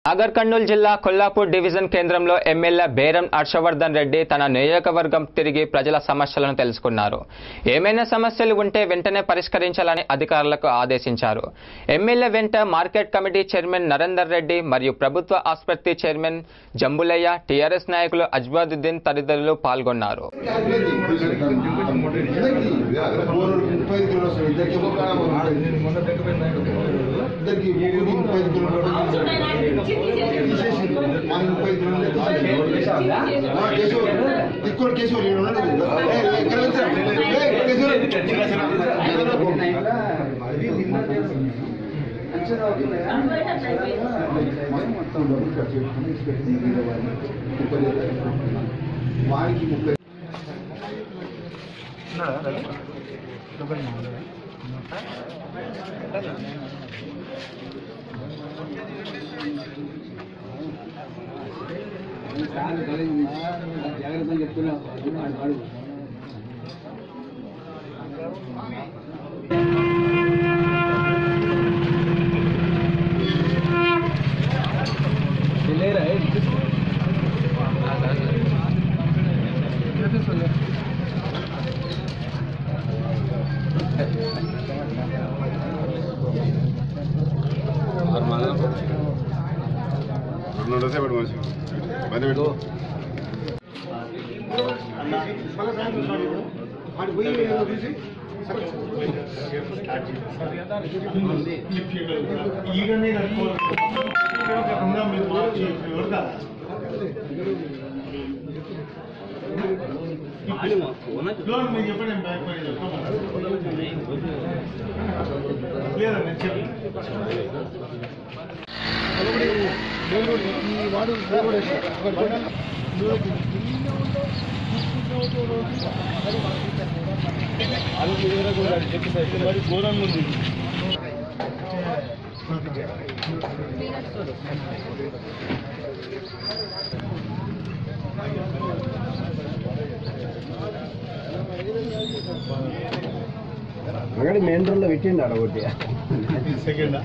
నాగర్ కర్నూలు జిల్లా కొల్లాపూర్ డివిజన్ కేంద్రంలో ఎమ్మెల్యే బేరం హర్షవర్ధన్ రెడ్డి తన నియోజకవర్గం తిరిగి ప్రజల సమస్యలను తెలుసుకున్నారు ఏమైనా సమస్యలు ఉంటే వెంటనే పరిష్కరించాలని అధికారులకు ఆదేశించారు ఎమ్మెల్యే వెంట market committee chairman Narender Reddy మరియు ప్రభుత్వ ఆసుపత్రి చైర్మన్ జంబులయ్య టీఆర్ఎస్ నాయకులు అజ్వాదుద్దీన్ తదితరులు పాల్గొన్నారు ముప్పై ఐదు కిలోలు వస్తుంది ఇద్దరికి ఒక కాడ ఇద్దరికి ముగ్గురికి ముప్పై ఐదు కిలోలు తీసేసి మనకి ముప్పై ఐదు కిలోలు తీసేసి. ఆ, కేశవ్ ఇక్కడ కేశవ్ నేను ఉన్నాడు కదా. ఏ, ఏ, ఇక్కడ వచ్చా? ఏ, కేశవ్. మొత్తం డబ్బులు ఖర్చు పెట్టుకుని ఇచ్చి పెట్టింది ముప్పై ఐదు. వారికి ముప్పై జాగ్రత్తగా చెప్తున్నా రెండు సేపటి మనిషి బండి పెట్టు అక్కడ మెయిన్ రోడ్ లో పెట్టిండు ఆడ ఒకటి సెకండ్